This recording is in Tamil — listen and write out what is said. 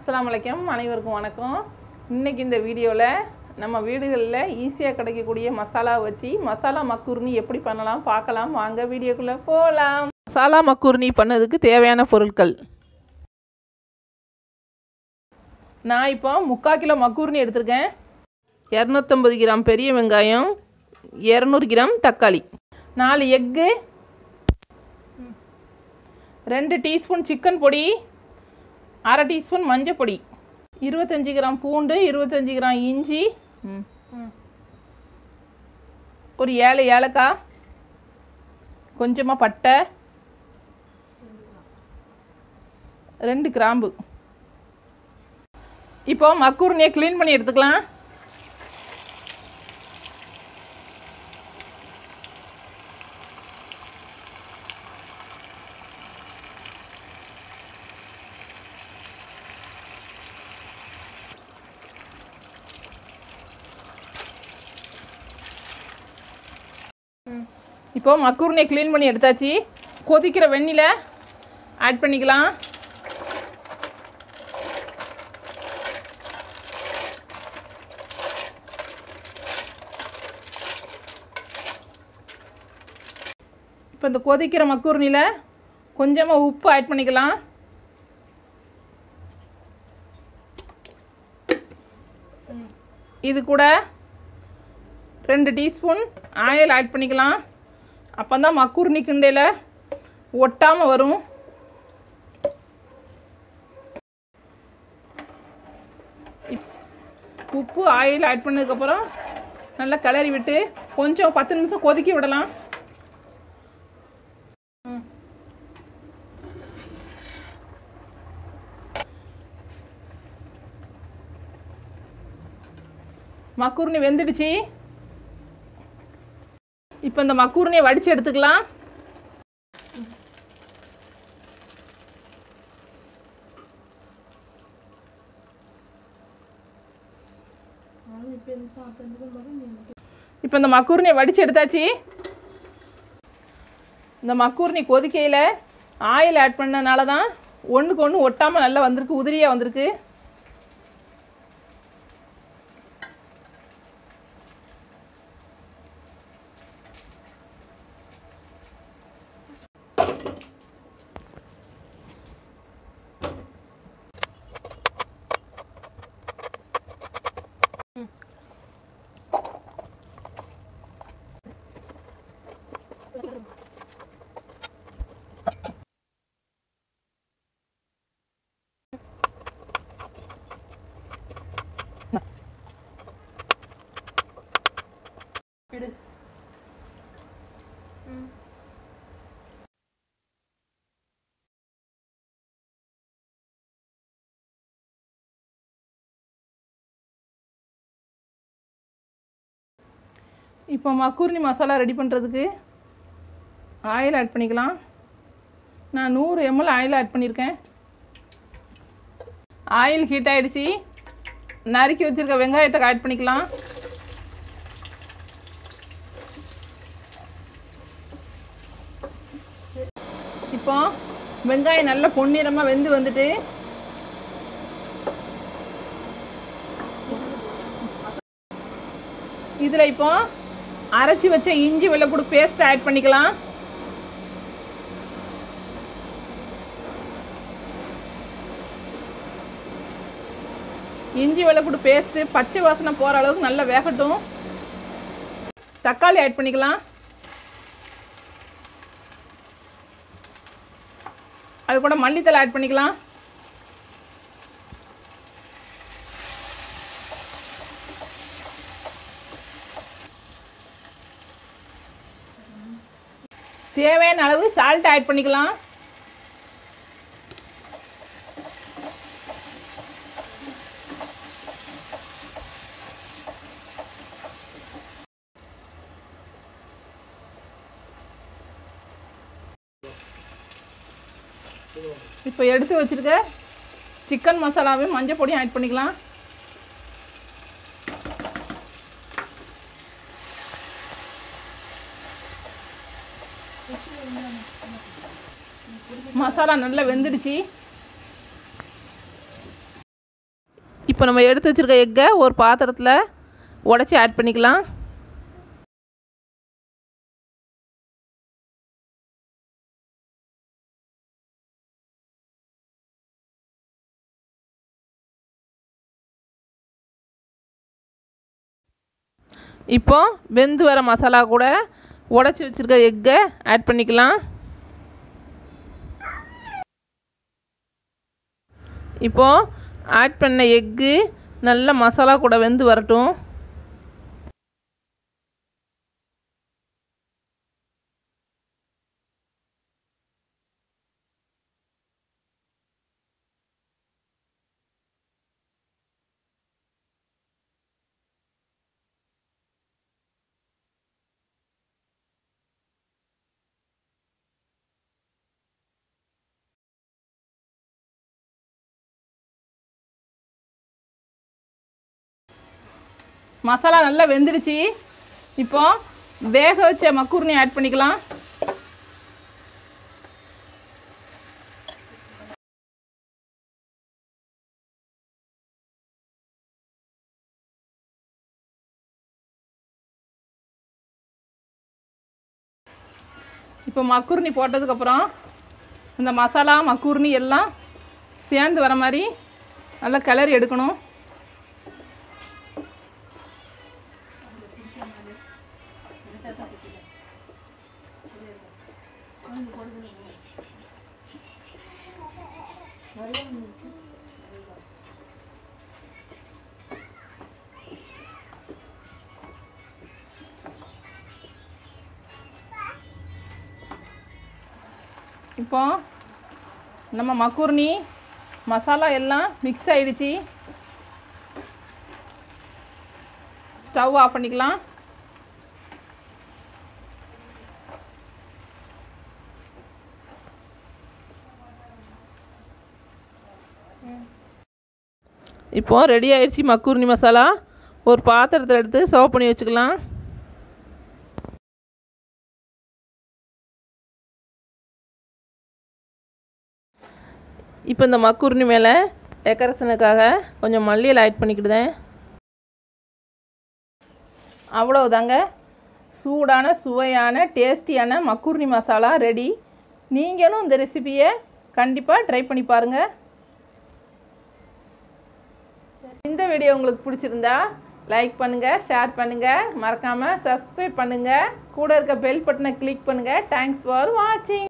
அஸ்ஸலாமு அலைக்கும் அனைவருக்கும் வணக்கம் இன்னைக்கு இந்த வீடியோவில் நம்ம வீடுகளில் ஈஸியாக கிடைக்கக்கூடிய மசாலா வச்சு மசாலா மக்கூர்னி எப்படி பண்ணலாம் பார்க்கலாம் வாங்க வீடியோக்குள்ளே போகலாம் மசாலா மக்கூர்னி பண்ணதுக்கு தேவையான பொருட்கள் நான் இப்போ முக்கால் கிலோ மக்கூர்னி எடுத்திருக்கேன் இரநூத்தம்பது கிராம் பெரிய வெங்காயம் இரநூறு கிராம் தக்காளி நாலு எக்கு ரெண்டு டீஸ்பூன் சிக்கன் பொடி அரை டீஸ்பூன் மஞ்சள் பொடி இருபத்தஞ்சி கிராம் பூண்டு இருபத்தஞ்சி கிராம் இஞ்சி ம். ஒரு ஏழு ஏலக்காய் கொஞ்சமாக பட்டை ரெண்டு கிராம்பு இப்போ மக்கூர்னியை க்ளீன் பண்ணி எடுத்துக்கலாம் இப்போ மக்கூர்னியை க்ளீன் பண்ணி எடுத்தாச்சு கொதிக்கிற வெந்நில ஆட் பண்ணிக்கலாம் இப்போ இந்த கொதிக்கிற மக்கூர்னியில் கொஞ்சமாக உப்பு ஆட் பண்ணிக்கலாம் இது கூட ரெண்டு டீஸ்பூன் ஆயில் ஆட் பண்ணிக்கலாம் அப்போ தான் மக்கூர்னி கிண்டையில் ஒட்டாமல் வரும் இப்- உப்பு ஆயில் ஆட் பண்ணதுக்கப்புறம் நல்லா கிளறி விட்டு கொஞ்சம் பத்து நிமிஷம் கொதிக்க விடலாம் ம். மக்கூர்னி வெந்துடுச்சு இப்போ இந்த மக்கூர்னியை வடித்து எடுத்துக்கலாம் இப்போ இந்த மக்கூர்னியை வடித்து எடுத்தாச்சு இந்த மக்கூர்னி கொதிக்கையில் ஆயில் ஆட் பண்ணனால தான் ஒன்றுக்கு ஒன்று ஒட்டாமல் நல்லா வந்திருக்கு உதிரியாக வந்திருக்கு இப்போ மக்கூர்னி மசாலா ரெடி பண்ணுறதுக்கு ஆயில் ஆட் பண்ணிக்கலாம் நான் நூறு எம்எல் ஆயில் ஆட் பண்ணியிருக்கேன் ஆயில் ஹீட் ஆயிடுச்சு நறுக்கி வச்சுருக்க வெங்காயத்தை ஆட் பண்ணிக்கலாம் இப்போ வெங்காயம் நல்லா பொன்னிறமாக வெந்து வந்துட்டு இதில் இப்போ அரைச்சி வச்ச இஞ்சி வெள்ளைப்பூடு பேஸ்ட் ஆட் பண்ணிக்கலாம் இஞ்சி வெள்ளைப்பூடு பேஸ்ட்டு பச்சை வாசனை போகிற அளவுக்கு நல்லா வேகட்டும் தக்காளி ஆட் பண்ணிக்கலாம் அது கூட மல்லித்தலை ஆட் பண்ணிக்கலாம் தேவையான அளவு சால்ட் ஆட் பண்ணிக்கலாம் இப்போ எடுத்து வச்சிருக்க சிக்கன் மசாலாவையும் மஞ்சள் பொடியும் ஆட் பண்ணிக்கலாம் மசாலா நல்லா வெந்துடுச்சு இப்போ நம்ம எடுத்து வச்சுருக்க எக்கை ஒரு பாத்திரத்தில் உடச்சி ஆட் பண்ணிக்கலாம் இப்போ வெந்து வர மசாலா கூட உடச்சி வச்சுருக்க எக்கை ஆட் பண்ணிக்கலாம் இப்போது ஆட் பண்ண எக்கு நல்ல மசாலா கூட வெந்து வரட்டும் மசாலா நல்லா வெந்துடுச்சு இப்போ வேக வச்ச மக்கூர்னி ஆட் பண்ணிக்கலாம் இப்போ மக்கூர்னி போட்டதுக்கப்புறம் இந்த மசாலா மக்கூர்னி எல்லாம் சேர்ந்து வர மாதிரி நல்லா கிளறி எடுக்கணும் இப்போ நம்ம மக்கூர்னி மசாலா எல்லாம் மிக்ஸ் ஆயிடுச்சு ஸ்டவ் ஆஃப் பண்ணிக்கலாம் இப்போ ரெடி ஆயிடுச்சு மக்கூர்னி மசாலா ஒரு பாத்திரத்தில் எடுத்து சர்வ் பண்ணி வச்சுக்கலாம் இப்போ இந்த மக்கூர்னி மேலே டெக்கரேஷனுக்காக கொஞ்சம் மல்லியில் ஆட் பண்ணிக்கிடுதேன் அவ்வளவுதாங்க சூடான சுவையான டேஸ்டியான மக்கூர்னி மசாலா ரெடி நீங்களும் இந்த ரெசிபியை கண்டிப்பாக ட்ரை பண்ணி பாருங்கள் இந்த வீடியோ உங்களுக்கு பிடிச்சிருந்தா லைக் பண்ணுங்கள் ஷேர் பண்ணுங்கள் மறக்காமல் சப்ஸ்கிரைப் பண்ணுங்கள் கூட இருக்க பெல் பட்டனை கிளிக் பண்ணுங்கள் தேங்க்ஸ் ஃபார் வாட்சிங்